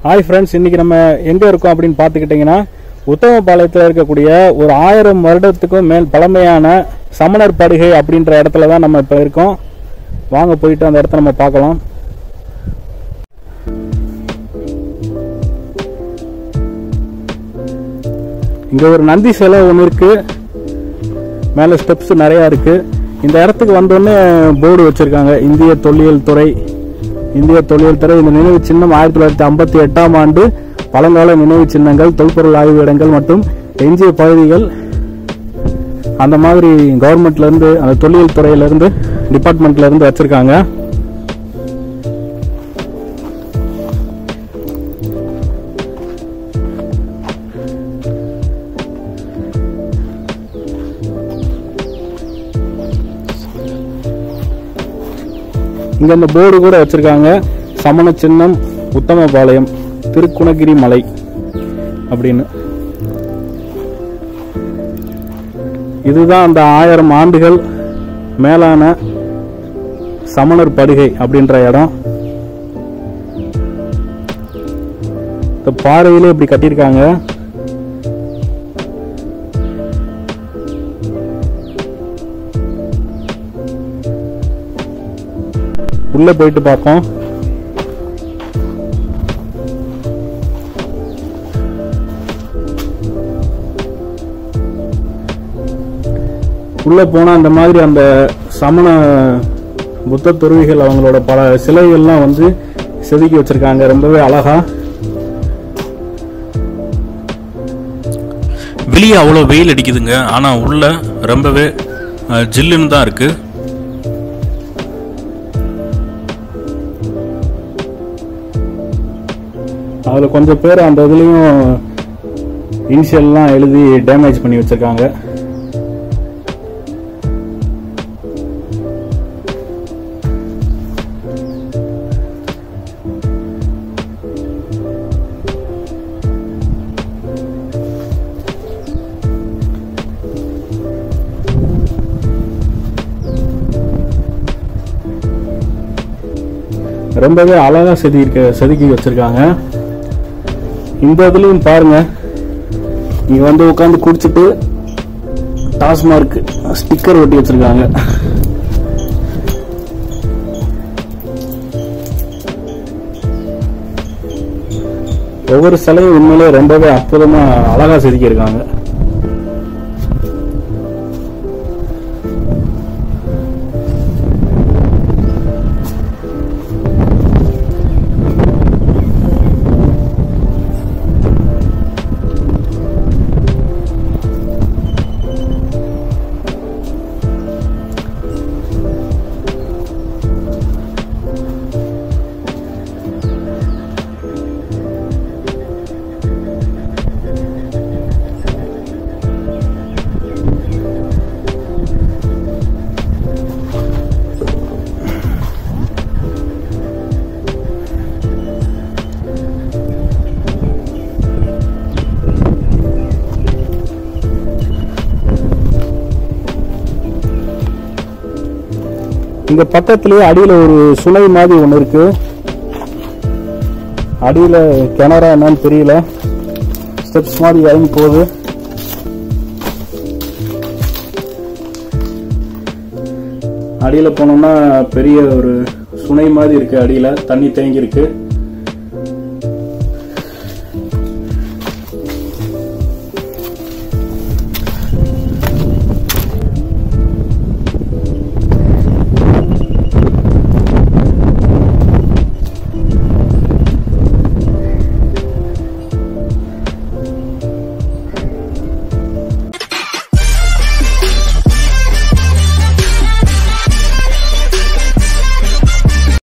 hi friends இன்னைக்கு நம்ம எங்க இருக்கோம் அப்படின்னு பார்த்துக்கிட்டிங்கன்னா உத்தமபாளையத்தில் இருக்கக்கூடிய ஒரு ஆயிரம் வருடத்துக்கும் மேல் பழமையான சமணர் படுகை அப்படின்ற இடத்துல தான் நம்ம இப்போ இருக்கோம் வாங்க போயிட்டு அந்த இடத்த நம்ம பார்க்கலாம் இங்க ஒரு நந்தி சிலை ஒன்று இருக்கு மேலே ஸ்டெப்ஸ் நிறையா இருக்கு இந்த இடத்துக்கு வந்தோடனே போர்டு வச்சிருக்காங்க இந்திய தொல்லியல் துறை இந்திய தொல்லியல் துறை இந்த நினைவு சின்னம் ஆயிரத்தி தொள்ளாயிரத்தி ஐம்பத்தி எட்டாம் ஆண்டு பழங்கால நினைவு சின்னங்கள் தொல்பொருள் ஆய்வு இடங்கள் மற்றும் எஞ்சிய பகுதிகள் அந்த மாதிரி கவர்மெண்ட்ல இருந்து அந்த தொல்லியல் துறையில இருந்து டிபார்ட்மெண்ட்ல இருந்து வச்சிருக்காங்க இங்க அந்த போர்டு கூட வச்சிருக்காங்க சமண சின்னம் உத்தமபாளையம் திருக்குணகிரி மலை அப்படின்னு இதுதான் அந்த ஆயிரம் ஆண்டுகள் மேலான சமணர் படுகை அப்படின்ற இடம் இந்த பாறையிலே இப்படி கட்டியிருக்காங்க உள்ள போயிட்டு பார்ப்போம் உள்ள போனா அந்த மாதிரி அந்த சமண புத்த துறவிகள் அவங்களோட பல சிலைகள்லாம் வந்து செதுக்கி வச்சிருக்காங்க ரொம்பவே அழகா வெளியே அவ்வளோ வெயில் அடிக்குதுங்க ஆனால் உள்ள ரொம்பவே அஹ், ஜில்லுன்னு தான் இருக்கு அதுல கொஞ்சம் பேர் அந்த இதுலயும் இனிஷியல்லாம் எழுதி டேமேஜ் பண்ணி வச்சிருக்காங்க ரொம்பவே அழகா செதுக்கி செதுக்கி வச்சிருக்காங்க இந்த இதுலயும் பாருங்க இங்க வந்து உட்காந்து குடிச்சிட்டு டாஸ்மார்க் ஸ்டிக்கர் ஒட்டி வச்சிருக்காங்க ஒவ்வொரு சிலையும் உண்மையிலே ரொம்பவே அற்புதமா அழகா செதுக்கி இருக்காங்க இங்க பக்கத்துலயே அடியில ஒரு சுனை மாதிரி ஒண்ணு இருக்கு அடியில கிணறா என்னன்னு தெரியல ஸ்டெப்ஸ் மாதிரி இறங்கி போகுது அடியில போனோம்னா பெரிய ஒரு சுனை மாதிரி இருக்கு அடியில தண்ணி தேங்கி இருக்கு